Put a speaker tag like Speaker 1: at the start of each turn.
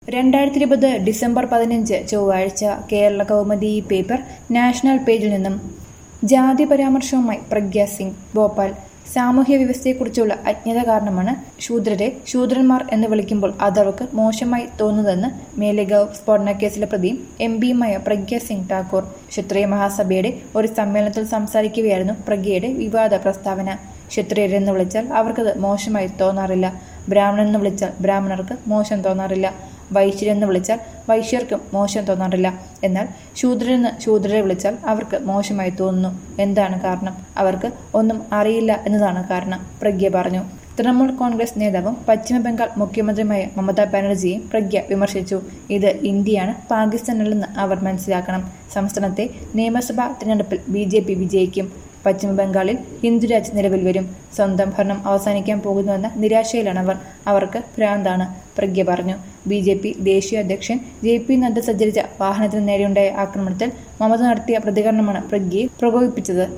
Speaker 1: രണ്ടായിരത്തി ഇരുപത് ഡിസംബർ പതിനഞ്ച് ചൊവ്വാഴ്ച കേരള കൗമുദി പേപ്പർ നാഷണൽ പേജിൽ നിന്നും ജാതി പരാമർശവുമായി പ്രഗ്യ സിംഗ് ഭോപ്പാൽ സാമൂഹ്യ വ്യവസ്ഥയെക്കുറിച്ചുള്ള അജ്ഞത കാരണമാണ് ശൂദ്രരെ ശൂദ്രന്മാർ എന്ന് വിളിക്കുമ്പോൾ അതവർക്ക് മോശമായി തോന്നുന്നതെന്ന് മേലെഗാവ് സ്ഫോടന കേസിലെ പ്രതിയും എം പിയുമായ പ്രഗ്യ സിംഗ് ഠാക്കൂർ ക്ഷത്രിയ മഹാസഭയുടെ ഒരു സമ്മേളനത്തിൽ സംസാരിക്കുകയായിരുന്നു പ്രഗ്യയുടെ വിവാദ പ്രസ്താവന ക്ഷത്രിയരെന്ന് വിളിച്ചാൽ അവർക്കത് മോശമായി തോന്നാറില്ല ബ്രാഹ്മണൻ എന്ന് വിളിച്ചാൽ ബ്രാഹ്മണർക്ക് മോശം തോന്നാറില്ല വൈശ്യരെന്ന് വിളിച്ചാൽ വൈശ്യർക്കും മോശം തോന്നാറില്ല എന്നാൽ ശൂദ്രരെന്ന് ശൂദ്രരെ വിളിച്ചാൽ അവർക്ക് മോശമായി തോന്നുന്നു എന്താണ് കാരണം അവർക്ക് ഒന്നും അറിയില്ല എന്നതാണ് കാരണം പ്രഗ്യ പറഞ്ഞു തൃണമൂൽ കോൺഗ്രസ് നേതാവും പശ്ചിമ ബംഗാൾ മുഖ്യമന്ത്രിയുമായ മമതാ ബാനർജിയെയും പ്രഗ്യ വിമർശിച്ചു ഇത് ഇന്ത്യയാണ് പാകിസ്ഥാനല്ലെന്ന് അവർ മനസ്സിലാക്കണം സംസ്ഥാനത്തെ നിയമസഭാ തിരഞ്ഞെടുപ്പിൽ ബി ജെ പി വിജയിക്കും പശ്ചിമ ബംഗാളിൽ ഹിന്ദുരാജ് നിലവിൽ വരും സ്വന്തം ഭരണം അവസാനിക്കാൻ പോകുന്നുവെന്ന നിരാശയിലാണ് അവർ അവർക്ക് ഭ്രാന്താണ് പ്രഗ്യ പറഞ്ഞു ബി ജെ പി ദേശീയ അധ്യക്ഷൻ ജെ പി നദ്ദ സഞ്ചരിച്ച വാഹനത്തിന് നേരെയുണ്ടായ ആക്രമണത്തിൽ മമത നടത്തിയ പ്രതികരണമാണ് പ്രഗ്യയെ പ്രകോപിപ്പിച്ചത്